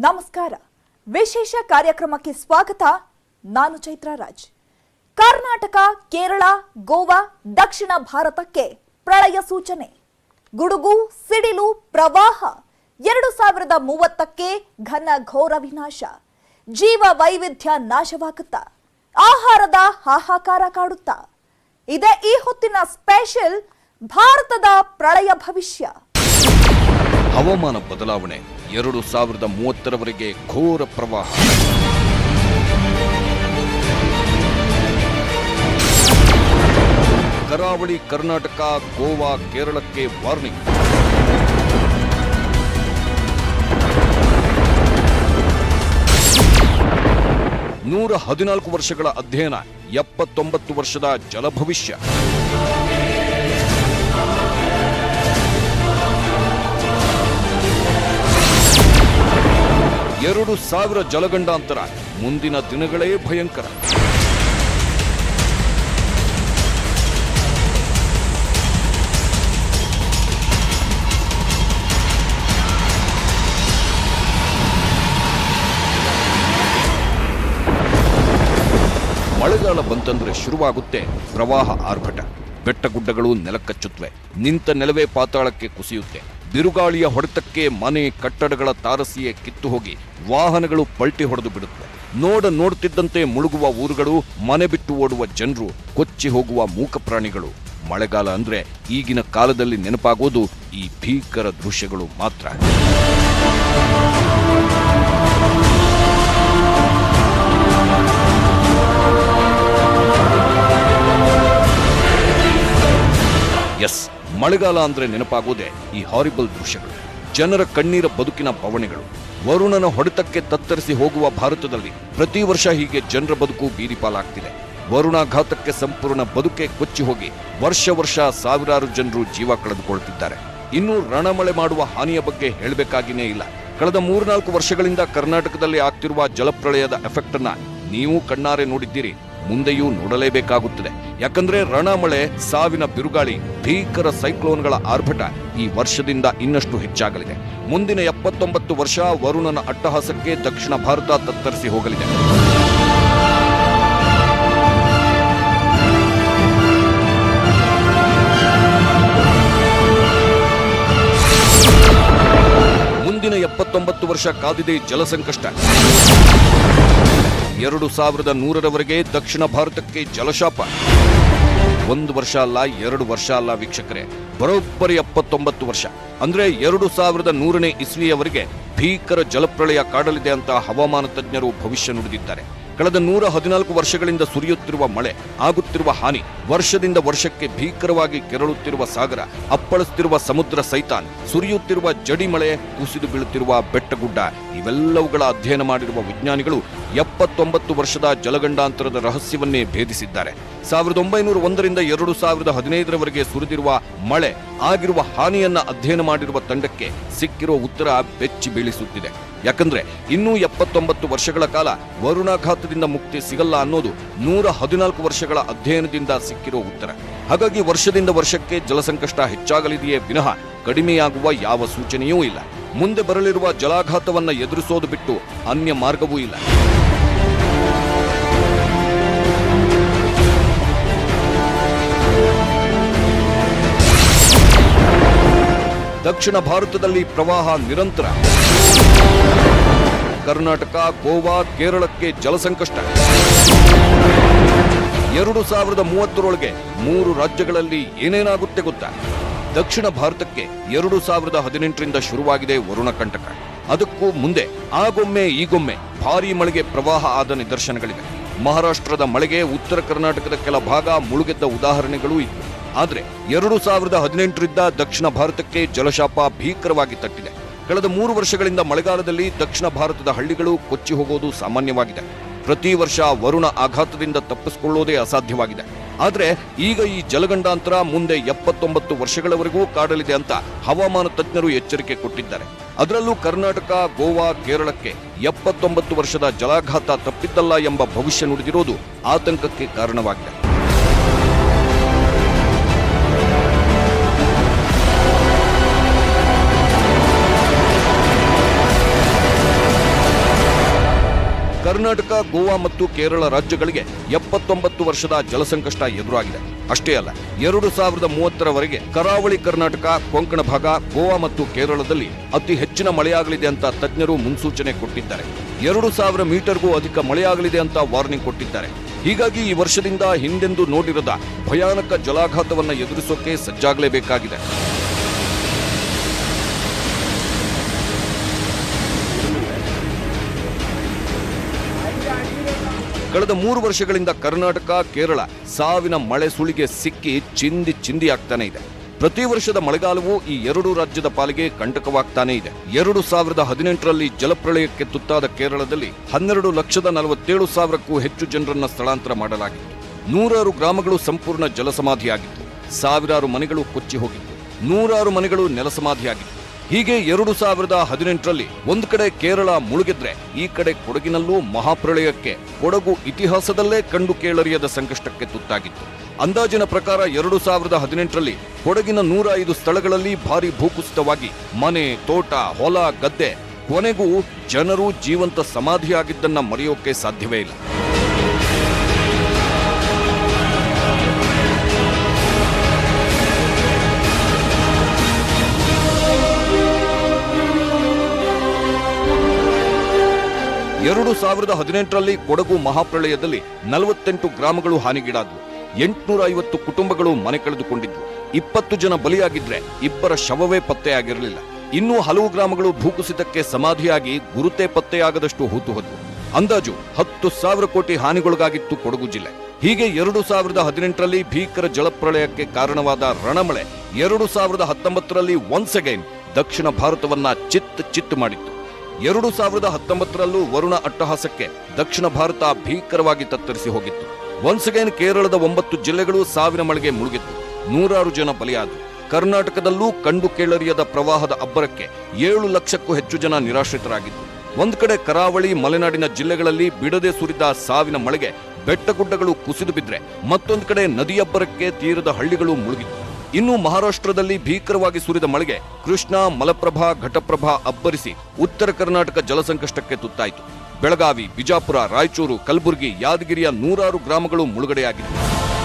ನಮಸ್ಕಾರ ವಿಶೇಷ ಕಾರ್ಯಕ್ರಮಕ್ಕೆ ಸ್ವಾಗತ ನಾನು ಚೈತ್ರ ರಾಜ್ ಕರ್ನಾಟಕ ಕೇರಳ ಗೋವಾ ದಕ್ಷಿಣ ಭಾರತಕ್ಕೆ ಪ್ರಳಯ ಸೂಚನೆ ಗುಡುಗು ಸಿಡಿಲು ಪ್ರವಾಹ ಎರಡು ಸಾವಿರದ ಮೂವತ್ತಕ್ಕೆ ಘನ ಘೋರ ವಿನಾಶ ಜೀವ ವೈವಿಧ್ಯ ನಾಶವಾಗುತ್ತಾ ಆಹಾರದ ಹಾಹಾಕಾರ ಕಾಡುತ್ತಾ ಇದೇ ಈ ಹೊತ್ತಿನ ಸ್ಪೆಷಲ್ ಭಾರತದ ಪ್ರಳಯ ಭವಿಷ್ಯ ಹವಾಮಾನ ಬದಲಾವಣೆ ಎರಡು ಸಾವಿರದ ಮೂವತ್ತರವರೆಗೆ ಘೋರ ಪ್ರವಾಹ ಕರಾವಳಿ ಕರ್ನಾಟಕ ಗೋವಾ ಕೇರಳಕ್ಕೆ ವಾರ್ನಿಂಗ್ ನೂರ ಹದಿನಾಲ್ಕು ವರ್ಷಗಳ ಅಧ್ಯಯನ ಎಪ್ಪತ್ತೊಂಬತ್ತು ವರ್ಷದ ಜಲಭವಿಷ್ಯ ಎರಡು ಸಾವಿರ ಜಲಗಂಡಾಂತರ ಮುಂದಿನ ದಿನಗಳೇ ಭಯಂಕರ ಮಳೆಗಾಲ ಬಂತಂದ್ರೆ ಶುರುವಾಗುತ್ತೆ ಪ್ರವಾಹ ಆರ್ಭಟ ಬೆಟ್ಟಗುಡ್ಡಗಳು ನೆಲಕ್ಕಚ್ಚುತ್ತವೆ ನಿಂತ ನೆಲವೇ ಪಾತಾಳಕ್ಕೆ ಕುಸಿಯುತ್ತೆ ಬಿರುಗಾಳಿಯ ಹೊಡೆತಕ್ಕೆ ಮನೆ ಕಟ್ಟಡಗಳ ತಾರಸಿಯೇ ಕಿತ್ತು ಹೋಗಿ ವಾಹನಗಳು ಪಲ್ಟಿ ಹೊಡೆದು ಬಿಡುತ್ತವೆ ನೋಡ ನೋಡ್ತಿದ್ದಂತೆ ಮುಳುಗುವ ಊರುಗಳು ಮನೆ ಬಿಟ್ಟು ಓಡುವ ಜನರು ಕೊಚ್ಚಿ ಹೋಗುವ ಮೂಕ ಪ್ರಾಣಿಗಳು ಮಳೆಗಾಲ ಅಂದ್ರೆ ಈಗಿನ ಕಾಲದಲ್ಲಿ ನೆನಪಾಗೋದು ಈ ಭೀಕರ ದೃಶ್ಯಗಳು ಮಾತ್ರ ಎಸ್ ಮಳೆಗಾಲ ಅಂದ್ರೆ ನೆನಪಾಗೋದೆ ಈ ಹಾರಿಬಲ್ ದೃಶ್ಯಗಳು ಜನರ ಕಣ್ಣೀರ ಬದುಕಿನ ಬವಣೆಗಳು ವರುಣನ ಹೊಡೆತಕ್ಕೆ ತತ್ತರಿಸಿ ಹೋಗುವ ಭಾರತದಲ್ಲಿ ಪ್ರತಿ ವರ್ಷ ಹೀಗೆ ಜನರ ಬದುಕು ಬೀದಿಪಾಲಾಗ್ತಿದೆ ವರುಣಾಘಾತಕ್ಕೆ ಸಂಪೂರ್ಣ ಬದುಕೆ ಕೊಚ್ಚಿ ಹೋಗಿ ವರ್ಷ ವರ್ಷ ಸಾವಿರಾರು ಜನರು ಜೀವ ಕಳೆದುಕೊಳ್ತಿದ್ದಾರೆ ಇನ್ನು ರಣಮಳೆ ಮಾಡುವ ಹಾನಿಯ ಬಗ್ಗೆ ಹೇಳಬೇಕಾಗಿನೇ ಇಲ್ಲ ಕಳೆದ ಮೂರ್ನಾಲ್ಕು ವರ್ಷಗಳಿಂದ ಕರ್ನಾಟಕದಲ್ಲಿ ಆಗ್ತಿರುವ ಜಲಪ್ರಳಯದ ಎಫೆಕ್ಟ್ ಅನ್ನ ನೀವು ಕಣ್ಣಾರೆ ನೋಡಿದ್ದೀರಿ ಮುಂದೆಯೂ ನೋಡಲೇಬೇಕಾಗುತ್ತದೆ ಯಾಕಂದ್ರೆ ರಣಮಳೆ ಸಾವಿನ ಬಿರುಗಾಳಿ ಭೀಕರ ಸೈಕ್ಲೋನ್ಗಳ ಆರ್ಭಟ ಈ ವರ್ಷದಿಂದ ಇನ್ನಷ್ಟು ಹೆಚ್ಚಾಗಲಿದೆ ಮುಂದಿನ ಎಪ್ಪತ್ತೊಂಬತ್ತು ವರ್ಷ ವರುಣನ ಅಟ್ಟಹಾಸಕ್ಕೆ ದಕ್ಷಿಣ ಭಾರತ ತತ್ತರಿಸಿ ಹೋಗಲಿದೆ ಮುಂದಿನ ಎಪ್ಪತ್ತೊಂಬತ್ತು ವರ್ಷ ಕಾದಿದೆ ಜಲಸಂಕಷ್ಟ ಎರಡು ಸಾವಿರದ ನೂರರವರೆಗೆ ದಕ್ಷಿಣ ಭಾರತಕ್ಕೆ ಜಲಶಾಪ ಒಂದು ವರ್ಷ ಅಲ್ಲ ಎರಡು ವರ್ಷ ಅಲ್ಲ ವೀಕ್ಷಕರೇ ಬರೋಬ್ಬರಿ ಎಪ್ಪತ್ತೊಂಬತ್ತು ವರ್ಷ ಅಂದ್ರೆ ಎರಡು ಸಾವಿರದ ನೂರನೇ ಇಸ್ವಿಯವರೆಗೆ ಭೀಕರ ಜಲಪ್ರಳಯ ಕಾಡಲಿದೆ ಅಂತ ಹವಾಮಾನ ತಜ್ಞರು ಭವಿಷ್ಯ ನುಡಿದಿದ್ದಾರೆ ಕಳೆದ ನೂರ ಹದಿನಾಲ್ಕು ವರ್ಷಗಳಿಂದ ಸುರಿಯುತ್ತಿರುವ ಮಳೆ ಆಗುತ್ತಿರುವ ಹಾನಿ ವರ್ಷದಿಂದ ವರ್ಷಕ್ಕೆ ಭೀಕರವಾಗಿ ಕೆರಳುತ್ತಿರುವ ಸಾಗರ ಅಪ್ಪಳಿಸುತ್ತಿರುವ ಸಮುದ್ರ ಸೈತಾನ್ ಸುರಿಯುತ್ತಿರುವ ಜಡಿ ಮಳೆ ಕುಸಿದು ಬೀಳುತ್ತಿರುವ ಬೆಟ್ಟಗುಡ್ಡ ಇವೆಲ್ಲವುಗಳ ಅಧ್ಯಯನ ಮಾಡಿರುವ ವಿಜ್ಞಾನಿಗಳು ಎಪ್ಪತ್ತೊಂಬತ್ತು ವರ್ಷದ ಜಲಗಂಡಾಂತರದ ರಹಸ್ಯವನ್ನೇ ಭೇದಿಸಿದ್ದಾರೆ ಸಾವಿರದ ಒಂಬೈನೂರ ಒಂದರಿಂದ ಎರಡು ಸಾವಿರದ ಹದಿನೈದರವರೆಗೆ ಸುರಿದಿರುವ ಮಳೆ ಆಗಿರುವ ಹಾನಿಯನ್ನ ಅಧ್ಯಯನ ಮಾಡಿರುವ ತಂಡಕ್ಕೆ ಸಿಕ್ಕಿರೋ ಉತ್ತರ ಬೆಚ್ಚಿ ಬೀಳಿಸುತ್ತಿದೆ ಯಾಕಂದ್ರೆ ಇನ್ನೂ ಎಪ್ಪತ್ತೊಂಬತ್ತು ವರ್ಷಗಳ ಕಾಲ ವರುಣಾಘಾತದಿಂದ ಮುಕ್ತಿ ಸಿಗಲ್ಲ ಅನ್ನೋದು ನೂರ ಹದಿನಾಲ್ಕು ವರ್ಷಗಳ ಅಧ್ಯಯನದಿಂದ ಸಿಕ್ಕಿರೋ ಉತ್ತರ ಹಾಗಾಗಿ ವರ್ಷದಿಂದ ವರ್ಷಕ್ಕೆ ಜಲಸಂಕಷ್ಟ ಹೆಚ್ಚಾಗಲಿದೆಯೇ ವಿನಃ ಕಡಿಮೆಯಾಗುವ ಯಾವ ಸೂಚನೆಯೂ ಇಲ್ಲ ಮುಂದೆ ಬರಲಿರುವ ಜಲಾಘಾತವನ್ನ ಎದುರಿಸೋದು ಬಿಟ್ಟು ಅನ್ಯ ಮಾರ್ಗವೂ ಇಲ್ಲ ದಕ್ಷಿಣ ಭಾರತದಲ್ಲಿ ಪ್ರವಾಹ ನಿರಂತರ ಕರ್ನಾಟಕ ಗೋವಾ ಕೇರಳಕ್ಕೆ ಜಲಸಂಕಷ್ಟ ಎರಡು ಸಾವಿರದ ಮೂವತ್ತರೊಳಗೆ ಮೂರು ರಾಜ್ಯಗಳಲ್ಲಿ ಏನೇನಾಗುತ್ತೆ ಗೊತ್ತಾ ದಕ್ಷಿಣ ಭಾರತಕ್ಕೆ ಎರಡು ಸಾವಿರದ ಹದಿನೆಂಟರಿಂದ ಶುರುವಾಗಿದೆ ವರುಣ ಕಂಟಕ ಅದಕ್ಕೂ ಮುಂದೆ ಆಗೊಮ್ಮೆ ಈಗೊಮ್ಮೆ ಭಾರೀ ಮಳೆಗೆ ಪ್ರವಾಹ ಆದ ನಿದರ್ಶನಗಳಿವೆ ಮಹಾರಾಷ್ಟ್ರದ ಮಳೆಗೆ ಉತ್ತರ ಕರ್ನಾಟಕದ ಕೆಲ ಭಾಗ ಮುಳುಗೆದ್ದ ಉದಾಹರಣೆಗಳೂ ಇತ್ತು ಆದರೆ ಎರಡು ಸಾವಿರದ ಹದಿನೆಂಟರಿಂದ ದಕ್ಷಿಣ ಭಾರತಕ್ಕೆ ಜಲಶಾಪ ಭೀಕರವಾಗಿ ತಟ್ಟಿದೆ ಕಳೆದ ಮೂರು ವರ್ಷಗಳಿಂದ ಮಳೆಗಾಲದಲ್ಲಿ ದಕ್ಷಿಣ ಭಾರತದ ಹಳ್ಳಿಗಳು ಕೊಚ್ಚಿ ಹೋಗೋದು ಸಾಮಾನ್ಯವಾಗಿದೆ ಪ್ರತಿ ವರ್ಷ ವರುಣ ಆಘಾತದಿಂದ ತಪ್ಪಿಸಿಕೊಳ್ಳೋದೇ ಅಸಾಧ್ಯವಾಗಿದೆ ಆದರೆ ಈಗ ಈ ಜಲಗಂಡಾಂತರ ಮುಂದೆ ಎಪ್ಪತ್ತೊಂಬತ್ತು ವರ್ಷಗಳವರೆಗೂ ಕಾಡಲಿದೆ ಅಂತ ಹವಾಮಾನ ತಜ್ಞರು ಎಚ್ಚರಿಕೆ ಕೊಟ್ಟಿದ್ದಾರೆ ಅದರಲ್ಲೂ ಕರ್ನಾಟಕ ಗೋವಾ ಕೇರಳಕ್ಕೆ ಎಪ್ಪತ್ತೊಂಬತ್ತು ವರ್ಷದ ಜಲಾಘಾತ ತಪ್ಪಿದ್ದಲ್ಲ ಎಂಬ ಭವಿಷ್ಯ ನುಡಿದಿರೋದು ಆತಂಕಕ್ಕೆ ಕಾರಣವಾಗಿದೆ ಕರ್ನಾಟಕ ಗೋವಾ ಮತ್ತು ಕೇರಳ ರಾಜ್ಯಗಳಿಗೆ ಎಪ್ಪತ್ತೊಂಬತ್ತು ವರ್ಷದ ಜಲಸಂಕಷ್ಟ ಎದುರಾಗಿದೆ ಅಷ್ಟೇ ಅಲ್ಲ ಎರಡು ಸಾವಿರದ ಮೂವತ್ತರವರೆಗೆ ಕರಾವಳಿ ಕರ್ನಾಟಕ ಕೊಂಕಣ ಭಾಗ ಗೋವಾ ಮತ್ತು ಕೇರಳದಲ್ಲಿ ಅತಿ ಹೆಚ್ಚಿನ ಮಳೆಯಾಗಲಿದೆ ಅಂತ ತಜ್ಞರು ಮುನ್ಸೂಚನೆ ಕೊಟ್ಟಿದ್ದಾರೆ ಎರಡು ಸಾವಿರ ಮೀಟರ್ಗೂ ಅಧಿಕ ಮಳೆಯಾಗಲಿದೆ ಅಂತ ವಾರ್ನಿಂಗ್ ಕೊಟ್ಟಿದ್ದಾರೆ ಹೀಗಾಗಿ ಈ ವರ್ಷದಿಂದ ಹಿಂದೆಂದೂ ನೋಡಿರದ ಭಯಾನಕ ಜಲಾಘಾತವನ್ನ ಎದುರಿಸೋಕೆ ಸಜ್ಜಾಗಲೇಬೇಕಾಗಿದೆ ಕಳೆದ ಮೂರು ವರ್ಷಗಳಿಂದ ಕರ್ನಾಟಕ ಕೇರಳ ಸಾವಿನ ಮಳೆ ಸುಳಿಗೆ ಸಿಕ್ಕಿ ಚಿಂದಿ ಚಿಂದಿ ಆಗ್ತಾನೆ ಇದೆ ಪ್ರತಿ ವರ್ಷದ ಮಳೆಗಾಲವೂ ಈ ಎರಡು ರಾಜ್ಯದ ಪಾಲಿಗೆ ಕಂಟಕವಾಗ್ತಾನೆ ಇದೆ ಎರಡು ಸಾವಿರದ ಹದಿನೆಂಟರಲ್ಲಿ ಜಲಪ್ರಳಯಕ್ಕೆ ತುತ್ತಾದ ಕೇರಳದಲ್ಲಿ ಹನ್ನೆರಡು ಲಕ್ಷದ ನಲವತ್ತೇಳು ಸಾವಿರಕ್ಕೂ ಹೆಚ್ಚು ಜನರನ್ನ ಸ್ಥಳಾಂತರ ಮಾಡಲಾಗಿತ್ತು ನೂರಾರು ಗ್ರಾಮಗಳು ಸಂಪೂರ್ಣ ಜಲಸಮಾಧಿಯಾಗಿತ್ತು ಸಾವಿರಾರು ಮನೆಗಳು ಕೊಚ್ಚಿ ಹೋಗಿತ್ತು ನೂರಾರು ಮನೆಗಳು ನೆಲಸಮಾಧಿಯಾಗಿತ್ತು ಹೀಗೆ ಎರಡು ಸಾವಿರದ ಹದಿನೆಂಟರಲ್ಲಿ ಒಂದು ಕಡೆ ಕೇರಳ ಮುಳುಗಿದ್ರೆ ಈ ಕಡೆ ಕೊಡಗಿನಲ್ಲೂ ಮಹಾಪ್ರಳಯಕ್ಕೆ ಕೊಡಗು ಇತಿಹಾಸದಲ್ಲೇ ಕಂಡು ಕೇಳರಿಯದ ಸಂಕಷ್ಟಕ್ಕೆ ತುತ್ತಾಗಿತ್ತು ಅಂದಾಜಿನ ಪ್ರಕಾರ ಎರಡು ಸಾವಿರದ ಹದಿನೆಂಟರಲ್ಲಿ ಕೊಡಗಿನ ನೂರ ಐದು ಸ್ಥಳಗಳಲ್ಲಿ ಭಾರಿ ಭೂಕುಸಿತವಾಗಿ ಮನೆ ತೋಟ ಹೊಲ ಗದ್ದೆ ಕೊನೆಗೂ ಜನರು ಜೀವಂತ ಸಮಾಧಿಯಾಗಿದ್ದನ್ನ ಮರೆಯೋಕೆ ಸಾಧ್ಯವೇ ಇಲ್ಲ ಎರಡು ಸಾವಿರದ ಹದಿನೆಂಟರಲ್ಲಿ ಕೊಡಗು ಮಹಾಪ್ರಳಯದಲ್ಲಿ ನಲವತ್ತೆಂಟು ಗ್ರಾಮಗಳು ಹಾನಿಗೀಡಾದವು ಎಂಟುನೂರ ಐವತ್ತು ಕುಟುಂಬಗಳು ಮನೆ ಕಳೆದುಕೊಂಡಿದ್ವು ಇಪ್ಪತ್ತು ಜನ ಬಲಿಯಾಗಿದ್ರೆ ಇಬ್ಬರ ಶವವೇ ಪತ್ತೆಯಾಗಿರಲಿಲ್ಲ ಇನ್ನೂ ಹಲವು ಗ್ರಾಮಗಳು ಭೂಕುಸಿತಕ್ಕೆ ಸಮಾಧಿಯಾಗಿ ಗುರುತೇ ಪತ್ತೆಯಾಗದಷ್ಟು ಹೂತು ಹೋದ್ವು ಅಂದಾಜು ಹತ್ತು ಸಾವಿರ ಕೋಟಿ ಹಾನಿಗೊಳಗಾಗಿತ್ತು ಕೊಡಗು ಜಿಲ್ಲೆ ಹೀಗೆ ಎರಡು ಸಾವಿರದ ಹದಿನೆಂಟರಲ್ಲಿ ಭೀಕರ ಜಲಪ್ರಳಯಕ್ಕೆ ಕಾರಣವಾದ ರಣಮಳೆ ಎರಡು ಸಾವಿರದ ಹತ್ತೊಂಬತ್ತರಲ್ಲಿ ಒನ್ಸ್ ಅಗೈನ್ ದಕ್ಷಿಣ ಭಾರತವನ್ನ ಚಿತ್ ಚಿತ್ ಮಾಡಿತ್ತು ಎರಡು ಸಾವಿರದ ಹತ್ತೊಂಬತ್ತರಲ್ಲೂ ವರುಣ ಅಟ್ಟಹಾಸಕ್ಕೆ ದಕ್ಷಿಣ ಭಾರತ ಭೀಕರವಾಗಿ ತತ್ತರಿಸಿ ಹೋಗಿತ್ತು ಒನ್ಸ್ ಅಗೈನ್ ಕೇರಳದ ಒಂಬತ್ತು ಜಿಲ್ಲೆಗಳು ಸಾವಿನ ಮಳೆಗೆ ಮುಳುಗಿತ್ತು ನೂರಾರು ಜನ ಬಲಿಯಾದರು ಕರ್ನಾಟಕದಲ್ಲೂ ಕಂಡು ಕೇಳರಿಯದ ಪ್ರವಾಹದ ಅಬ್ಬರಕ್ಕೆ ಏಳು ಲಕ್ಷಕ್ಕೂ ಹೆಚ್ಚು ಜನ ನಿರಾಶ್ರಿತರಾಗಿದ್ದು ಒಂದ್ ಕಡೆ ಕರಾವಳಿ ಮಲೆನಾಡಿನ ಜಿಲ್ಲೆಗಳಲ್ಲಿ ಬಿಡದೆ ಸುರಿದ ಸಾವಿನ ಮಳೆಗೆ ಬೆಟ್ಟಗುಡ್ಡಗಳು ಕುಸಿದು ಬಿದ್ರೆ ಮತ್ತೊಂದು ಕಡೆ ನದಿಯಬ್ಬರಕ್ಕೆ ತೀರದ ಹಳ್ಳಿಗಳು ಮುಳುಗಿತ್ತು ಇನ್ನು ಮಹಾರಾಷ್ಟ್ರದಲ್ಲಿ ಭೀಕರವಾಗಿ ಸುರಿದ ಮಳೆಗೆ ಕೃಷ್ಣಾ ಮಲಪ್ರಭಾ ಘಟಪ್ರಭಾ ಅಬ್ಬರಿಸಿ ಉತ್ತರ ಕರ್ನಾಟಕ ಜಲಸಂಕಷ್ಟಕ್ಕೆ ತುತ್ತಾಯಿತು ಬೆಳಗಾವಿ ಬಿಜಾಪುರ ರಾಯಚೂರು ಕಲಬುರಗಿ ಯಾದಗಿರಿಯ ನೂರಾರು ಗ್ರಾಮಗಳು ಮುಳುಗಡೆಯಾಗಿತ್ತು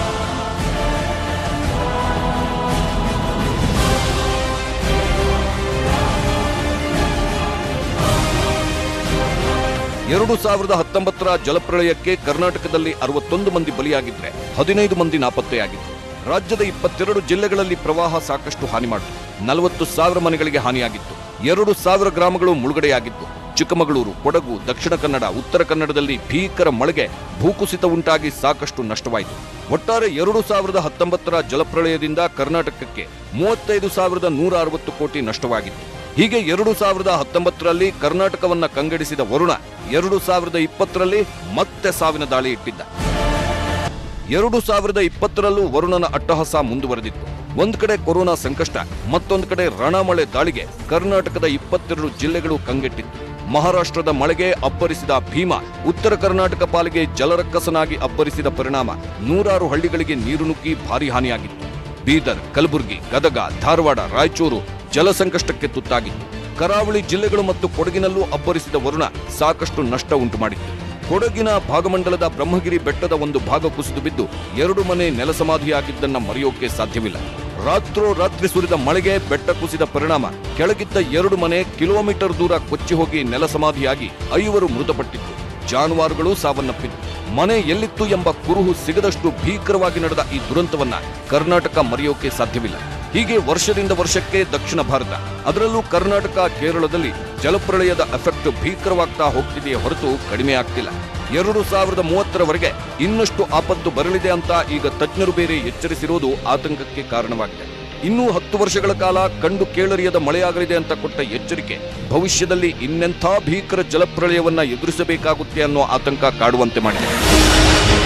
ಎರಡು ಸಾವಿರದ ಹತ್ತೊಂಬತ್ತರ ಜಲಪ್ರಳಯಕ್ಕೆ ಕರ್ನಾಟಕದಲ್ಲಿ ಅರವತ್ತೊಂದು ಮಂದಿ ಬಲಿಯಾಗಿದ್ರೆ ಹದಿನೈದು ಮಂದಿ ನಾಪತ್ತೆಯಾಗಿತ್ತು ರಾಜ್ಯದ ಇಪ್ಪತ್ತೆರಡು ಜಿಲ್ಲೆಗಳಲ್ಲಿ ಪ್ರವಾಹ ಸಾಕಷ್ಟು ಹಾನಿ ಮಾಡಿತು ನಲವತ್ತು ಸಾವಿರ ಮನೆಗಳಿಗೆ ಹಾನಿಯಾಗಿತ್ತು ಎರಡು ಸಾವಿರ ಗ್ರಾಮಗಳು ಮುಳುಗಡೆಯಾಗಿದ್ದು ಚಿಕ್ಕಮಗಳೂರು ಕೊಡಗು ದಕ್ಷಿಣ ಕನ್ನಡ ಉತ್ತರ ಕನ್ನಡದಲ್ಲಿ ಭೀಕರ ಮಳೆಗೆ ಭೂಕುಸಿತ ಉಂಟಾಗಿ ಸಾಕಷ್ಟು ನಷ್ಟವಾಯಿತು ಒಟ್ಟಾರೆ ಎರಡು ಸಾವಿರದ ಹತ್ತೊಂಬತ್ತರ ಜಲಪ್ರಳಯದಿಂದ ಕರ್ನಾಟಕಕ್ಕೆ ಮೂವತ್ತೈದು ಸಾವಿರದ ನೂರ ಅರವತ್ತು ಕೋಟಿ ನಷ್ಟವಾಗಿತ್ತು ಹೀಗೆ ಎರಡು ಸಾವಿರದ ಹತ್ತೊಂಬತ್ತರಲ್ಲಿ ಕರ್ನಾಟಕವನ್ನ ಕಂಗೆಡಿಸಿದ ವರುಣ ಎರಡು ಸಾವಿರದ ಇಪ್ಪತ್ತರಲ್ಲಿ ಮತ್ತೆ ಸಾವಿನ ದಾಳಿ ಇಟ್ಟಿದ್ದ ಎರಡು ಸಾವಿರದ ಇಪ್ಪತ್ತರಲ್ಲೂ ವರುಣನ ಅಟ್ಟಹಾಸ ಮುಂದುವರೆದಿತ್ತು ಒಂದ್ ಕಡೆ ಕೊರೋನಾ ಸಂಕಷ್ಟ ಮತ್ತೊಂದು ಕಡೆ ರಣಮಳೆ ದಾಳಿಗೆ ಕರ್ನಾಟಕದ ಇಪ್ಪತ್ತೆರಡು ಜಿಲ್ಲೆಗಳು ಕಂಗೆಟ್ಟಿತ್ತು ಮಹಾರಾಷ್ಟ್ರದ ಮಳೆಗೆ ಅಬ್ಬರಿಸಿದ ಭೀಮಾ ಉತ್ತರ ಕರ್ನಾಟಕ ಪಾಲಿಗೆ ಜಲರಕ್ಕಸನಾಗಿ ಅಬ್ಬರಿಸಿದ ಪರಿಣಾಮ ನೂರಾರು ಹಳ್ಳಿಗಳಿಗೆ ನೀರು ನುಗ್ಗಿ ಭಾರಿ ಹಾನಿಯಾಗಿತ್ತು ಬೀದರ್ ಕಲಬುರಗಿ ಗದಗ ಧಾರವಾಡ ರಾಯಚೂರು ಜಲಸಂಕಷ್ಟಕ್ಕೆ ತುತ್ತಾಗಿತ್ತು ಕರಾವಳಿ ಜಿಲ್ಲೆಗಳು ಮತ್ತು ಕೊಡಗಿನಲ್ಲೂ ಅಬ್ಬರಿಸಿದ ವರುಣ ಸಾಕಷ್ಟು ನಷ್ಟ ಉಂಟು ಮಾಡಿತ್ತು ಕೊಡಗಿನ ಭಾಗಮಂಡಲದ ಬ್ರಹ್ಮಗಿರಿ ಬೆಟ್ಟದ ಒಂದು ಭಾಗ ಕುಸಿದು ಬಿದ್ದು ಎರಡು ಮನೆ ನೆಲಸಮಾಧಿಯಾಗಿದ್ದನ್ನ ಮರೆಯೋಕೆ ಸಾಧ್ಯವಿಲ್ಲ ರಾತ್ರೋ ರಾತ್ರಿ ಸುರಿದ ಮಳೆಗೆ ಬೆಟ್ಟ ಕುಸಿದ ಪರಿಣಾಮ ಕೆಳಗಿದ್ದ ಎರಡು ಮನೆ ಕಿಲೋಮೀಟರ್ ದೂರ ಕೊಚ್ಚಿ ಹೋಗಿ ನೆಲಸಮಾಧಿಯಾಗಿ ಐವರು ಮೃತಪಟ್ಟಿತ್ತು ಜಾನುವಾರುಗಳು ಸಾವನ್ನಪ್ಪಿತ್ತು ಮನೆ ಎಲ್ಲಿತ್ತು ಎಂಬ ಕುರುಹು ಸಿಗದಷ್ಟು ಭೀಕರವಾಗಿ ನಡೆದ ಈ ದುರಂತವನ್ನ ಕರ್ನಾಟಕ ಮರೆಯೋಕೆ ಸಾಧ್ಯವಿಲ್ಲ ಹೀಗೆ ವರ್ಷದಿಂದ ವರ್ಷಕ್ಕೆ ದಕ್ಷಿಣ ಭಾರತ ಅದರಲ್ಲೂ ಕರ್ನಾಟಕ ಕೇರಳದಲ್ಲಿ ಜಲಪ್ರಳಯದ ಎಫೆಕ್ಟ್ ಭೀಕರವಾಗ್ತಾ ಹೋಗ್ತಿದೆಯೇ ಹೊರತು ಕಡಿಮೆ ಆಗ್ತಿಲ್ಲ ಎರಡು ಸಾವಿರದ ಮೂವತ್ತರವರೆಗೆ ಇನ್ನಷ್ಟು ಆಪತ್ತು ಬರಲಿದೆ ಅಂತ ಈಗ ತಜ್ಞರು ಬೇರೆ ಎಚ್ಚರಿಸಿರೋದು ಆತಂಕಕ್ಕೆ ಕಾರಣವಾಗಿದೆ ಇನ್ನೂ ಹತ್ತು ವರ್ಷಗಳ ಕಾಲ ಕಂಡು ಕೇಳರಿಯದ ಮಳೆಯಾಗಲಿದೆ ಅಂತ ಕೊಟ್ಟ ಎಚ್ಚರಿಕೆ ಭವಿಷ್ಯದಲ್ಲಿ ಇನ್ನೆಂಥ ಭೀಕರ ಜಲಪ್ರಳಯವನ್ನ ಎದುರಿಸಬೇಕಾಗುತ್ತೆ ಅನ್ನೋ ಆತಂಕ ಕಾಡುವಂತೆ ಮಾಡಿದೆ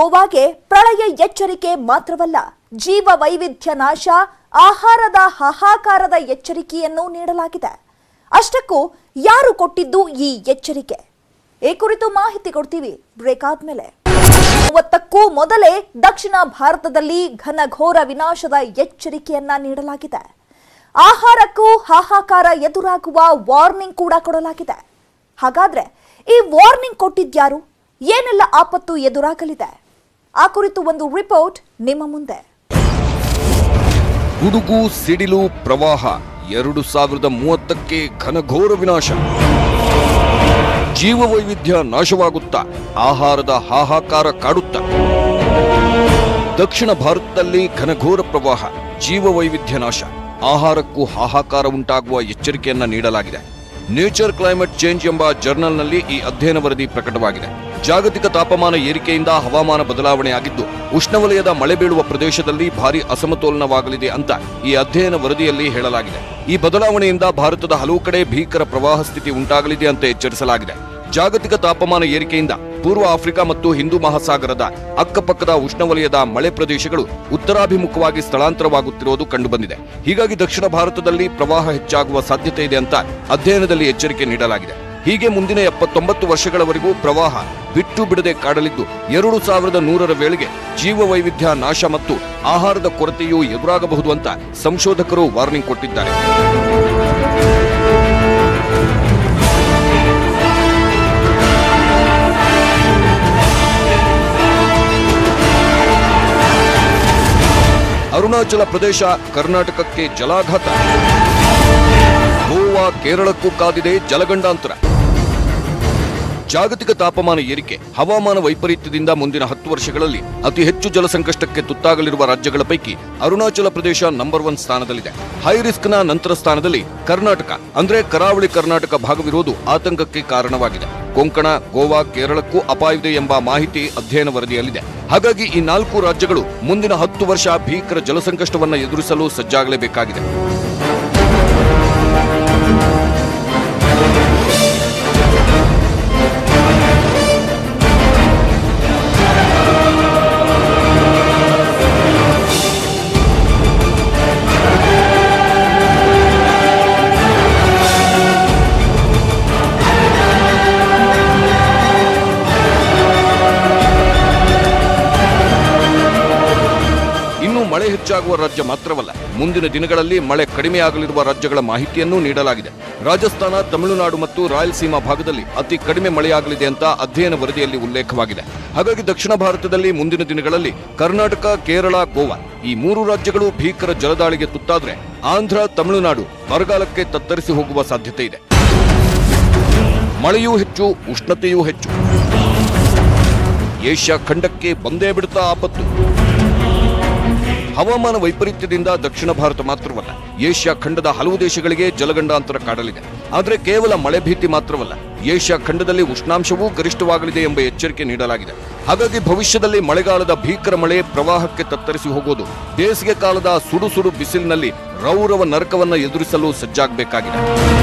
ಗೋವಾಗೆ ಪ್ರಳಯ ಎಚ್ಚರಿಕೆ ಮಾತ್ರವಲ್ಲ ಜೀವ ವೈವಿಧ್ಯ ನಾಶ ಆಹಾರದ ಹಾಹಾಕಾರದ ಎಚ್ಚರಿಕೆಯನ್ನು ನೀಡಲಾಗಿದೆ ಅಷ್ಟಕ್ಕೂ ಯಾರು ಕೊಟ್ಟಿದ್ದು ಈ ಎಚ್ಚರಿಕೆ ಈ ಕುರಿತು ಮಾಹಿತಿ ಕೊಡ್ತೀವಿ ಬ್ರೇಕ್ ಆದ್ಮೇಲೆ ಮೂವತ್ತಕ್ಕೂ ಮೊದಲೇ ದಕ್ಷಿಣ ಭಾರತದಲ್ಲಿ ಘನಘೋರ ವಿನಾಶದ ಎಚ್ಚರಿಕೆಯನ್ನ ನೀಡಲಾಗಿದೆ ಆಹಾರಕ್ಕೂ ಹಾಹಾಕಾರ ಎದುರಾಗುವ ವಾರ್ನಿಂಗ್ ಕೂಡ ಕೊಡಲಾಗಿದೆ ಹಾಗಾದ್ರೆ ಈ ವಾರ್ನಿಂಗ್ ಕೊಟ್ಟಿದ್ಯಾರು ಏನೆಲ್ಲ ಆಪತ್ತು ಎದುರಾಗಲಿದೆ ಆ ಕುರಿತು ಒಂದು ರಿಪೋರ್ಟ್ ನಿಮ್ಮ ಮುಂದೆ ಗುಡುಗು ಸಿಡಿಲು ಪ್ರವಾಹ ಎರಡು ಸಾವಿರದ ಮೂವತ್ತಕ್ಕೆ ಘನಘೋರ ವಿನಾಶ ಜೀವ ವೈವಿಧ್ಯ ನಾಶವಾಗುತ್ತಾ ಆಹಾರದ ಹಾಹಾಕಾರ ಕಾಡುತ್ತಾ ದಕ್ಷಿಣ ಭಾರತದಲ್ಲಿ ಘನಘೋರ ಪ್ರವಾಹ ಜೀವ ವೈವಿಧ್ಯ ನಾಶ ಆಹಾರಕ್ಕೂ ಹಾಹಾಕಾರ ಉಂಟಾಗುವ ಎಚ್ಚರಿಕೆಯನ್ನ ನೀಡಲಾಗಿದೆ ನೇಚರ್ ಕ್ಲೈಮೇಟ್ ಚೇಂಜ್ ಎಂಬ ಜರ್ನಲ್ನಲ್ಲಿ ಈ ಅಧ್ಯಯನ ವರದಿ ಪ್ರಕಟವಾಗಿದೆ ಜಾಗತಿಕ ತಾಪಮಾನ ಏರಿಕೆಯಿಂದ ಹವಾಮಾನ ಬದಲಾವಣೆಯಾಗಿದ್ದು ಉಷ್ಣವಲಯದ ಮಳೆ ಬೀಳುವ ಪ್ರದೇಶದಲ್ಲಿ ಭಾರಿ ಅಸಮತೋಲನವಾಗಲಿದೆ ಅಂತ ಈ ಅಧ್ಯಯನ ವರದಿಯಲ್ಲಿ ಹೇಳಲಾಗಿದೆ ಈ ಬದಲಾವಣೆಯಿಂದ ಭಾರತದ ಹಲವು ಕಡೆ ಭೀಕರ ಪ್ರವಾಹ ಸ್ಥಿತಿ ಉಂಟಾಗಲಿದೆ ಅಂತ ಎಚ್ಚರಿಸಲಾಗಿದೆ ಜಾಗತಿಕ ತಾಪಮಾನ ಏರಿಕೆಯಿಂದ ಪೂರ್ವ ಆಫ್ರಿಕಾ ಮತ್ತು ಹಿಂದೂ ಮಹಾಸಾಗರದ ಅಕ್ಕಪಕ್ಕದ ಉಷ್ಣವಲಯದ ಮಳೆ ಪ್ರದೇಶಗಳು ಉತ್ತರಾಭಿಮುಖವಾಗಿ ಸ್ಥಳಾಂತರವಾಗುತ್ತಿರುವುದು ಕಂಡುಬಂದಿದೆ ಹೀಗಾಗಿ ದಕ್ಷಿಣ ಭಾರತದಲ್ಲಿ ಪ್ರವಾಹ ಹೆಚ್ಚಾಗುವ ಸಾಧ್ಯತೆ ಇದೆ ಅಂತ ಅಧ್ಯಯನದಲ್ಲಿ ಎಚ್ಚರಿಕೆ ನೀಡಲಾಗಿದೆ ಹೀಗೆ ಮುಂದಿನ ಎಪ್ಪತ್ತೊಂಬತ್ತು ವರ್ಷಗಳವರೆಗೂ ಪ್ರವಾಹ ಬಿಟ್ಟು ಬಿಡದೆ ಕಾಡಲಿದ್ದು ಎರಡು ಸಾವಿರದ ನೂರರ ವೇಳೆಗೆ ಜೀವ ವೈವಿಧ್ಯ ನಾಶ ಮತ್ತು ಆಹಾರದ ಕೊರತೆಯೂ ಎದುರಾಗಬಹುದು ಅಂತ ಸಂಶೋಧಕರು ವಾರ್ನಿಂಗ್ ಕೊಟ್ಟಿದ್ದಾರೆ ಅರುಣಾಚಲ ಪ್ರದೇಶ ಕರ್ನಾಟಕಕ್ಕೆ ಜಲಾಘಾತ ಗೋವಾ ಕೇರಳಕ್ಕೂ ಕಾದಿದೆ ಜಲಗಂಡಾಂತರ ಜಾಗತಿಕ ತಾಪಮಾನ ಏರಿಕೆ ಹವಾಮಾನ ವೈಪರೀತ್ಯದಿಂದ ಮುಂದಿನ ಹತ್ತು ವರ್ಷಗಳಲ್ಲಿ ಅತಿ ಹೆಚ್ಚು ಜಲ ಸಂಕಷ್ಟಕ್ಕೆ ತುತ್ತಾಗಲಿರುವ ರಾಜ್ಯಗಳ ಪೈಕಿ ಅರುಣಾಚಲ ಪ್ರದೇಶ ನಂಬರ್ ಒನ್ ಸ್ಥಾನದಲ್ಲಿದೆ ಹೈ ರಿಸ್ಕ್ನ ನಂತರ ಸ್ಥಾನದಲ್ಲಿ ಕರ್ನಾಟಕ ಅಂದ್ರೆ ಕರಾವಳಿ ಕರ್ನಾಟಕ ಭಾಗವಿರುವುದು ಆತಂಕಕ್ಕೆ ಕಾರಣವಾಗಿದೆ ಕೊಂಕಣ ಗೋವಾ ಕೇರಳಕ್ಕೂ ಅಪಾಯವಿದೆ ಎಂಬ ಮಾಹಿತಿ ಅಧ್ಯಯನ ವರದಿಯಲ್ಲಿದೆ ಹಾಗಾಗಿ ಈ ನಾಲ್ಕು ರಾಜ್ಯಗಳು ಮುಂದಿನ ಹತ್ತು ವರ್ಷ ಭೀಕರ ಜಲಸಂಕಷ್ಟವನ್ನ ಎದುರಿಸಲು ಸಜ್ಜಾಗಲೇಬೇಕಾಗಿದೆ ಇನ್ನು ಮಳೆ ಹೆಚ್ಚಾಗುವ ರಾಜ್ಯ ಮಾತ್ರವಲ್ಲ ಮುಂದಿನ ದಿನಗಳಲ್ಲಿ ಮಳೆ ಕಡಿಮೆಯಾಗಲಿರುವ ರಾಜ್ಯಗಳ ಮಾಹಿತಿಯನ್ನೂ ನೀಡಲಾಗಿದೆ ರಾಜಸ್ಥಾನ ತಮಿಳುನಾಡು ಮತ್ತು ರಾಯಲಸೀಮಾ ಭಾಗದಲ್ಲಿ ಅತಿ ಕಡಿಮೆ ಮಳೆಯಾಗಲಿದೆ ಅಂತ ಅಧ್ಯಯನ ವರದಿಯಲ್ಲಿ ಉಲ್ಲೇಖವಾಗಿದೆ ಹಾಗಾಗಿ ದಕ್ಷಿಣ ಭಾರತದಲ್ಲಿ ಮುಂದಿನ ದಿನಗಳಲ್ಲಿ ಕರ್ನಾಟಕ ಕೇರಳ ಗೋವಾ ಈ ಮೂರು ರಾಜ್ಯಗಳು ಭೀಕರ ಜಲದಾಳಿಗೆ ತುತ್ತಾದ್ರೆ ಆಂಧ್ರ ತಮಿಳುನಾಡು ಬರಗಾಲಕ್ಕೆ ತತ್ತರಿಸಿ ಹೋಗುವ ಸಾಧ್ಯತೆ ಇದೆ ಮಳೆಯೂ ಹೆಚ್ಚು ಉಷ್ಣತೆಯೂ ಹೆಚ್ಚು ಏಷ್ಯಾ ಖಂಡಕ್ಕೆ ಬಂದೇ ಬಿಡುತ್ತಾ ಆಪತ್ತು ಹವಾಮಾನ ವೈಪರೀತ್ಯದಿಂದ ದಕ್ಷಿಣ ಭಾರತ ಮಾತ್ರವಲ್ಲ ಏಷ್ಯಾ ಖಂಡದ ಹಲವು ದೇಶಗಳಿಗೆ ಜಲಗಂಡಾಂತರ ಕಾಡಲಿದೆ ಆದರೆ ಕೇವಲ ಮಳೆ ಭೀತಿ ಮಾತ್ರವಲ್ಲ ಏಷ್ಯಾ ಖಂಡದಲ್ಲಿ ಉಷ್ಣಾಂಶವೂ ಗರಿಷ್ಠವಾಗಲಿದೆ ಎಂಬ ಎಚ್ಚರಿಕೆ ನೀಡಲಾಗಿದೆ ಹಾಗಾಗಿ ಭವಿಷ್ಯದಲ್ಲಿ ಮಳೆಗಾಲದ ಭೀಕರ ಮಳೆ ಪ್ರವಾಹಕ್ಕೆ ತತ್ತರಿಸಿ ಹೋಗೋದು ಬೇಸಿಗೆ ಕಾಲದ ಸುಡು ಸುಡು ಬಿಸಿಲಿನಲ್ಲಿ ರೌರವ ನರಕವನ್ನ ಎದುರಿಸಲು ಸಜ್ಜಾಗಬೇಕಾಗಿದೆ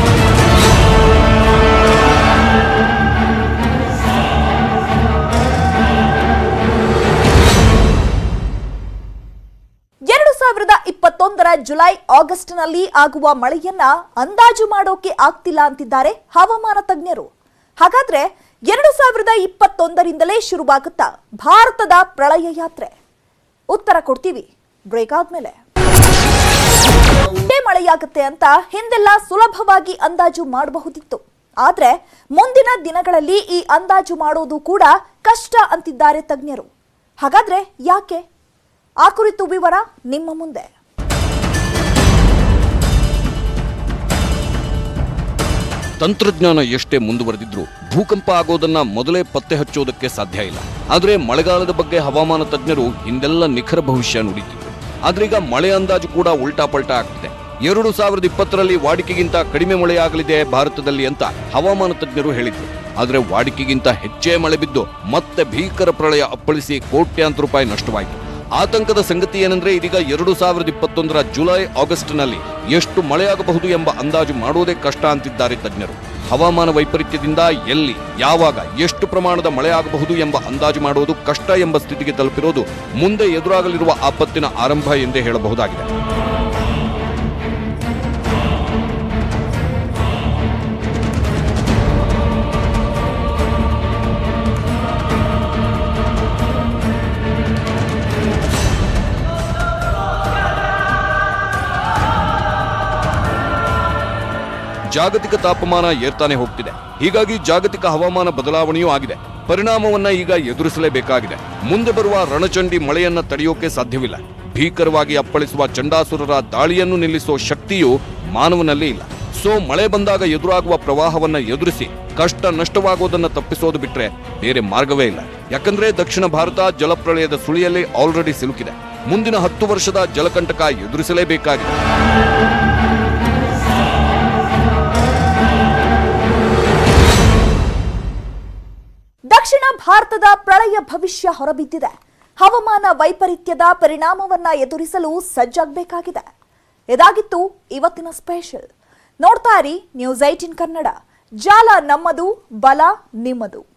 ಎರಡು ಸಾವಿರದ ಇಪ್ಪತ್ತೊಂದರ ಜುಲೈ ಆಗಸ್ಟ್ನಲ್ಲಿ ಆಗುವ ಮಳೆಯನ್ನ ಅಂದಾಜು ಮಾಡೋಕೆ ಆಗ್ತಿಲ್ಲ ಅಂತಿದ್ದಾರೆ ಹವಾಮಾನ ತಜ್ಞರು ಹಾಗಾದ್ರೆ ಎರಡು ಸಾವಿರದ ಇಪ್ಪತ್ತೊಂದರಿಂದಲೇ ಶುರುವಾಗುತ್ತಾ ಭಾರತದ ಪ್ರಳಯ ಯಾತ್ರೆ ಉತ್ತರ ಕೊಡ್ತೀವಿ ಬ್ರೇಕ್ ಆದ್ಮೇಲೆ ಇಷ್ಟೇ ಮಳೆಯಾಗುತ್ತೆ ಅಂತ ಹಿಂದೆಲ್ಲ ಸುಲಭವಾಗಿ ಅಂದಾಜು ಮಾಡಬಹುದಿತ್ತು ಆದ್ರೆ ಮುಂದಿನ ದಿನಗಳಲ್ಲಿ ಈ ಅಂದಾಜು ಮಾಡೋದು ಕೂಡ ಕಷ್ಟ ಅಂತಿದ್ದಾರೆ ತಜ್ಞರು ಹಾಗಾದ್ರೆ ಯಾಕೆ ಆ ಕುರಿತು ವಿವರ ನಿಮ್ಮ ಮುಂದೆ ತಂತ್ರಜ್ಞಾನ ಎಷ್ಟೇ ಮುಂದುವರೆದಿದ್ರೂ ಭೂಕಂಪ ಆಗೋದನ್ನ ಮೊದಲೇ ಪತ್ತೆ ಹಚ್ಚೋದಕ್ಕೆ ಸಾಧ್ಯ ಇಲ್ಲ ಆದ್ರೆ ಮಳೆಗಾಲದ ಬಗ್ಗೆ ಹವಾಮಾನ ತಜ್ಞರು ಹಿಂದೆಲ್ಲ ನಿಖರ ಭವಿಷ್ಯ ನುಡಿತಿದ್ರು ಆದ್ರೆ ಈಗ ಮಳೆ ಅಂದಾಜು ಕೂಡ ಉಲ್ಟಾ ಪಲ್ಟಾ ಆಗ್ತಿದೆ ಎರಡು ಸಾವಿರದ ಇಪ್ಪತ್ತರಲ್ಲಿ ವಾಡಿಕೆಗಿಂತ ಕಡಿಮೆ ಮಳೆಯಾಗಲಿದೆ ಭಾರತದಲ್ಲಿ ಅಂತ ಹವಾಮಾನ ತಜ್ಞರು ಹೇಳಿದ್ರು ಆದ್ರೆ ವಾಡಿಕೆಗಿಂತ ಹೆಚ್ಚೇ ಮಳೆ ಬಿದ್ದು ಮತ್ತೆ ಭೀಕರ ಪ್ರಳಯ ಅಪ್ಪಳಿಸಿ ಕೋಟ್ಯಾಂತರ ರೂಪಾಯಿ ನಷ್ಟವಾಯಿತು ಆತಂಕದ ಸಂಗತಿ ಏನಂದ್ರೆ ಇದೀಗ ಎರಡು ಸಾವಿರದ ಇಪ್ಪತ್ತೊಂದರ ಜುಲೈ ಆಗಸ್ಟ್ನಲ್ಲಿ ಎಷ್ಟು ಮಳೆಯಾಗಬಹುದು ಎಂಬ ಅಂದಾಜು ಮಾಡುವುದೇ ಕಷ್ಟ ಅಂತಿದ್ದಾರೆ ತಜ್ಞರು ಹವಾಮಾನ ವೈಪರೀತ್ಯದಿಂದ ಎಲ್ಲಿ ಯಾವಾಗ ಎಷ್ಟು ಪ್ರಮಾಣದ ಮಳೆ ಆಗಬಹುದು ಎಂಬ ಅಂದಾಜು ಮಾಡುವುದು ಕಷ್ಟ ಎಂಬ ಸ್ಥಿತಿಗೆ ತಲುಪಿರೋದು ಮುಂದೆ ಎದುರಾಗಲಿರುವ ಆಪತ್ತಿನ ಆರಂಭ ಎಂದೇ ಹೇಳಬಹುದಾಗಿದೆ ಜಾಗತಿಕ ತಾಪಮಾನ ಏರ್ತಾನೆ ಹೋಗ್ತಿದೆ ಹೀಗಾಗಿ ಜಾಗತಿಕ ಹವಾಮಾನ ಬದಲಾವಣೆಯೂ ಆಗಿದೆ ಪರಿಣಾಮವನ್ನ ಈಗ ಎದುರಿಸಲೇಬೇಕಾಗಿದೆ ಮುಂದೆ ಬರುವ ರಣಚಂಡಿ ಮಳೆಯನ್ನ ತಡೆಯೋಕೆ ಸಾಧ್ಯವಿಲ್ಲ ಭೀಕರವಾಗಿ ಅಪ್ಪಳಿಸುವ ಚಂಡಾಸುರರ ದಾಳಿಯನ್ನು ನಿಲ್ಲಿಸುವ ಶಕ್ತಿಯು ಮಾನವನಲ್ಲಿ ಇಲ್ಲ ಸೊ ಮಳೆ ಬಂದಾಗ ಎದುರಾಗುವ ಪ್ರವಾಹವನ್ನ ಎದುರಿಸಿ ಕಷ್ಟ ನಷ್ಟವಾಗೋದನ್ನ ತಪ್ಪಿಸೋದು ಬಿಟ್ರೆ ಬೇರೆ ಮಾರ್ಗವೇ ಇಲ್ಲ ಯಾಕಂದ್ರೆ ದಕ್ಷಿಣ ಭಾರತ ಜಲಪ್ರಳಯದ ಸುಳಿಯಲ್ಲಿ ಆಲ್ರೆಡಿ ಸಿಲುಕಿದೆ ಮುಂದಿನ ಹತ್ತು ವರ್ಷದ ಜಲಕಂಟಕ ಎದುರಿಸಲೇಬೇಕಾಗಿದೆ ದಕ್ಷಿಣ ಭಾರತದ ಪ್ರಳಯ ಭವಿಷ್ಯ ಹೊರಬಿದ್ದಿದೆ ಹವಾಮಾನ ವೈಪರೀತ್ಯದ ಪರಿಣಾಮವನ್ನ ಎದುರಿಸಲು ಸಜ್ಜಾಗಬೇಕಾಗಿದೆ ಇದಾಗಿತ್ತು ಇವತ್ತಿನ ಸ್ಪೆಷಲ್ ನೋಡ್ತಾ ಇರಿ ನ್ಯೂಸ್ ಏಟಿನ್ ಕನ್ನಡ ಜಾಲ ನಮ್ಮದು ಬಲ ನಿಮ್ಮದು